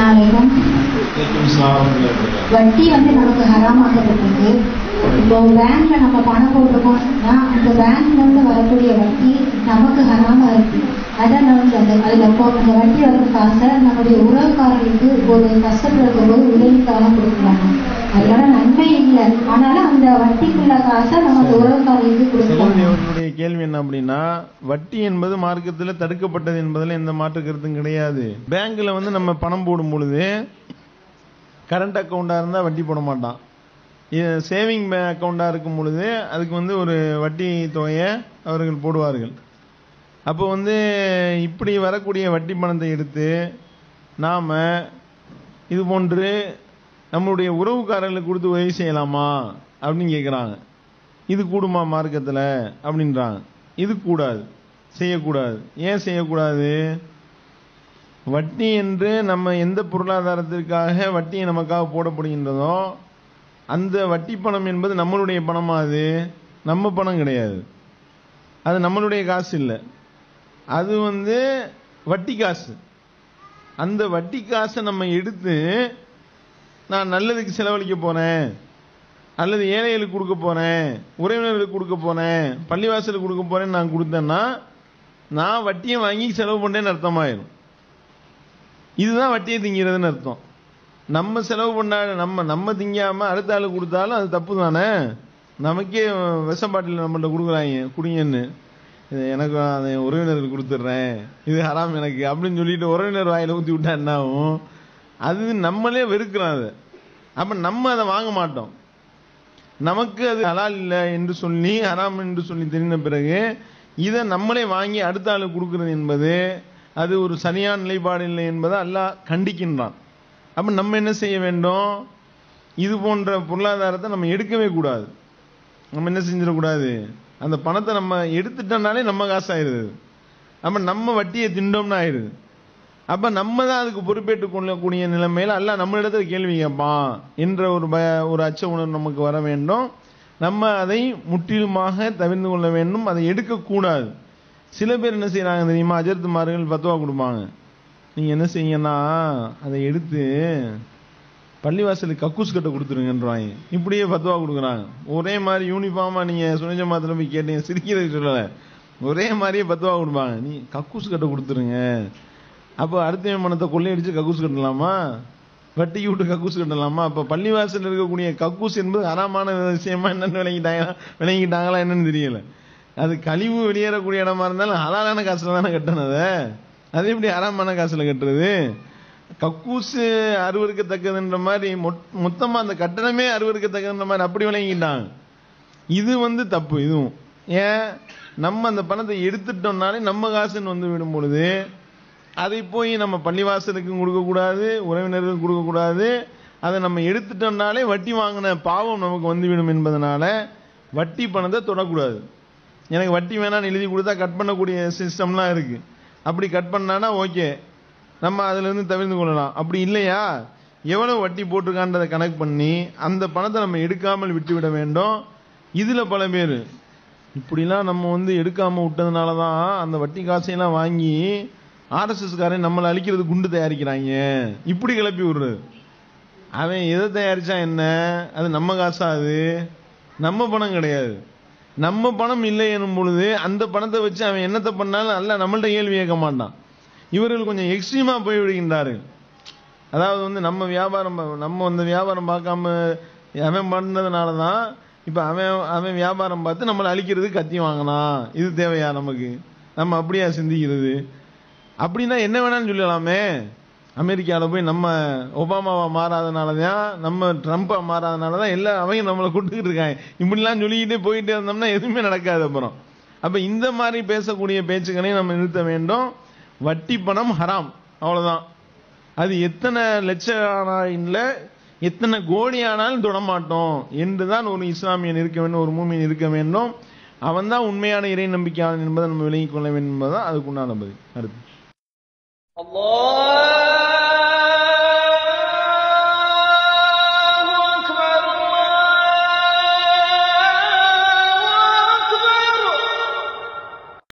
அஸ்ஸலாமு அலைக்கும் வட்டி வந்து நமக்கு ஹராமாக்கப்பட்டிருக்கு இப்போ பேங்க்ல நம்ம பணம் போட்டிருக்கோம்னா அந்த பேங்க்ல இருந்து வரக்கூடிய வட்டி நமக்கு ஹராமா இருக்கு அதான் வந்து அந்த அதுல போ அந்த வட்டி வர காசை நம்முடைய உறவுக்காரர்களுக்கு ஒரு கஷ்டத்துல இருக்கும்போது உதவிக்காக கொடுக்கலாமா அதனால நன்மை இல்லை ஆனாலும் அந்த வட்டிக்குள்ள காசை நம்ம அந்த உறவுக்காரர்களுக்கு கொடுக்கலாம் சகோதரி அவர்களுடைய கேள்வி என்ன அப்படின்னா வட்டி என்பது மார்க்கத்தில் தடுக்கப்பட்டது என்பதில் எந்த மாற்று கருத்தும் கிடையாது பேங்க்ல வந்து நம்ம பணம் போடும் பொழுது கரண்ட் அக்கௌண்டா இருந்தா வட்டி போட மாட்டான் சேவிங் அக்கௌண்டா இருக்கும் பொழுது அதுக்கு வந்து ஒரு வட்டி தொகையை அவர்கள் போடுவார்கள் அப்போ வந்து இப்படி வரக்கூடிய வட்டி பணத்தை எடுத்து நாம இது போன்று நம்மளுடைய உறவுக்காரர்களுக்கு கொடுத்து உதவி செய்யலாமா அப்படின்னு கேட்குறாங்க இது கூடுமா மார்க்கத்தில் அப்படின்றாங்க இது கூடாது செய்யக்கூடாது ஏன் செய்யக்கூடாது வட்டி என்று நம்ம எந்த பொருளாதாரத்திற்காக வட்டியை நமக்காக போடப்படுகின்றதோ அந்த வட்டி பணம் என்பது நம்மளுடைய பணமா அது நம்ம பணம் கிடையாது அது நம்மளுடைய காசு இல்லை அது வந்து வட்டி காசு அந்த வட்டி காசை நம்ம எடுத்து நான் நல்லதுக்கு செலவழிக்க போறேன் அல்லது ஏழைகளுக்கு கொடுக்க போறேன் உறவினர்களுக்கு கொடுக்க போறேன் பள்ளிவாசலுக்கு கொடுக்க போறேன்னு நான் கொடுத்தேன்னா நான் வட்டியை வாங்கி செலவு பண்ணேன்னு அர்த்தமாயிரும் இதுதான் வட்டியை திங்கிறதுன்னு அர்த்தம் நம்ம செலவு பண்ண நம்ம நம்ம திங்காம அடுத்த ஆளு கொடுத்தாலும் அது தப்பு தானே நமக்கே விஷ பாட்டில் நம்மள்ட்ட கொடுக்குறாங்க குடிங்கன்னு இது எனக்கு அதை உறவினருக்கு கொடுத்துட்றேன் இது ஹராம் எனக்கு அப்படின்னு சொல்லிட்டு உறவினர் வாயில ஊற்றி விட்டா என்ன ஆகும் அது நம்மளே வெறுக்கிறோம் அதை அப்ப நம்ம அதை வாங்க மாட்டோம் நமக்கு அது ஹலால் இல்லை என்று சொல்லி ஹராம் என்று சொல்லி தெரிந்த பிறகு இதை நம்மளே வாங்கி அடுத்த ஆளுக்கு கொடுக்கிறது என்பது அது ஒரு சரியான நிலைப்பாடு இல்லை என்பதை அல்லாஹ் கண்டிக்கின்றான் அப்ப நம்ம என்ன செய்ய வேண்டும் இது போன்ற பொருளாதாரத்தை நம்ம எடுக்கவே கூடாது நம்ம என்ன செஞ்சிடக்கூடாது அந்த பணத்தை நம்ம எடுத்துட்டோம்னாலே நம்ம காசு ஆயிருது அப்ப நம்ம வட்டியை திண்டோம்னு ஆயிருது அப்ப நம்ம தான் அதுக்கு பொறுப்பேற்றுக் கொள்ளக்கூடிய நிலைமையில அல்ல நம்மளிடத்துல கேள்வி கேட்பான் என்ற ஒரு பய ஒரு அச்ச உணர்வு நமக்கு வர வேண்டும் நம்ம அதை முற்றிலுமாக தவிர்த்து கொள்ள வேண்டும் அதை எடுக்கக்கூடாது சில பேர் என்ன செய்யறாங்க தெரியுமா அஜர்த்துமார்கள் பத்துவா கொடுப்பாங்க நீங்க என்ன செய்யுங்கன்னா அதை எடுத்து பள்ளிவாசலுக்கு கக்கூஸ் கட்ட கொடுத்துருங்கன்றாங்க இப்படியே பத்துவா கொடுக்குறாங்க ஒரே மாதிரி யூனிஃபார்மா நீங்க சுனிஜ மாத்திரம் போய் கேட்டீங்க சிரிக்கிறது சொல்லல ஒரே மாதிரியே பத்துவா கொடுப்பாங்க நீ கக்கூஸ் கட்ட கொடுத்துருங்க அப்போ அடுத்த மனத்தை கொள்ளையடிச்சு கக்கூஸ் கட்டலாமா வட்டிக்கு விட்டு கக்கூஸ் கட்டலாமா அப்போ பள்ளிவாசல் இருக்கக்கூடிய கக்கூஸ் என்பது அறமான விஷயமா என்னன்னு விளங்கிட்டாங்க விளங்கிட்டாங்களா என்னன்னு தெரியல அது கழிவு வெளியேறக்கூடிய இடமா இருந்தாலும் ஹலாலான காசுல தானே கட்டணும் அதை அது எப்படி அறமான காசுல கட்டுறது கக்கூசு அருவருக்கத்தக்கதுன்ற மாதிரி மொத்- மொத்தமா அந்த கட்டணமே அருவருக்கத்தக்கதுன்ற மாதிரி அப்படி விளங்கிட்டாங்க இது வந்து தப்பு இதுவும் ஏன் நம்ம அந்த பணத்தை எடுத்துட்டோம்னாலே நம்ம காசுன்னு வந்து விடும் பொழுது அதை போய் நம்ம பள்ளிவாசலுக்கும் கொடுக்கக்கூடாது உறவினர்களுக்கும் கொடுக்கக்கூடாது அதை நம்ம எடுத்துட்டோம்னாலே வட்டி வாங்கின பாவம் நமக்கு வந்துவிடும் என்பதனால வட்டி பணத்தை தொடக்கூடாது எனக்கு வட்டி வேணாம்னு எழுதி கொடுத்தா கட் பண்ணக்கூடிய சிஸ்டம்லாம் இருக்கு அப்படி கட் பண்ணானா ஓகே நம்ம அதுல இருந்து தவிர்த்து கொள்ளலாம் அப்படி இல்லையா எவ்வளவு வட்டி போட்டிருக்கான்றதை கணக்கு பண்ணி அந்த பணத்தை நம்ம எடுக்காமல் விட்டுவிட வேண்டும் இதுல பல பேர் இப்படிலாம் நம்ம வந்து எடுக்காம விட்டதுனால தான் அந்த வட்டி காசையெல்லாம் வாங்கி ஆர்எஸ்எஸ் காரன் நம்மளை அழிக்கிறது குண்டு தயாரிக்கிறாங்க இப்படி கிளப்பி விடுறது அவன் எதை தயாரிச்சா என்ன அது நம்ம காசா அது நம்ம பணம் கிடையாது நம்ம பணம் இல்லை எனும் பொழுது அந்த பணத்தை வச்சு அவன் என்னத்தை பண்ணாலும் அல்ல நம்மள்ட்ட கேள்வி கேட்க மாட்டான் இவர்கள் கொஞ்சம் எக்ஸ்ட்ரீமா போய் விடுகின்றார்கள் அதாவது வந்து நம்ம வியாபாரம் பா- நம்ம அந்த வியாபாரம் பார்க்காம அவன் பண்ணதுனால தான் இப்ப அவன் அவன் வியாபாரம் பார்த்து நம்மளை அழிக்கிறது கத்தி வாங்கினான் இது தேவையா நமக்கு நம்ம அப்படியா சிந்திக்கிறது அப்படின்னா என்ன வேணாம்னு சொல்லலாமே அமெரிக்காவில் போய் நம்ம ஒபாமாவா மாறாதனால தான் நம்ம ட்ரம்ப்பா மாறாதனால தான் எல்லா அவங்க நம்மளை கூட்டுக்கிட்டு இருக்காங்க இப்படிலாம் சொல்லிக்கிட்டே போயிட்டே இருந்தோம்னா எதுவுமே நடக்காது அப்புறம் அப்ப இந்த மாதிரி பேசக்கூடிய பேச்சுக்களை நம்ம நிறுத்த வேண்டும் வட்டி பணம் ஹராம் அவ்வளவுதான் அது எத்தனை லட்சம் ஆனா இல்ல எத்தனை கோடி ஆனாலும் தொடமாட்டோம் என்றுதான் ஒரு இஸ்லாமியன் இருக்க வேண்டும் ஒரு மூமியன் இருக்க வேண்டும் அவன் தான் உண்மையான இறை நம்பிக்கையாளன் என்பதை நம்ம விளங்கிக் கொள்ள வேண்டும் என்பதுதான் அதுக்குண்டான பதில் அடுத்து الله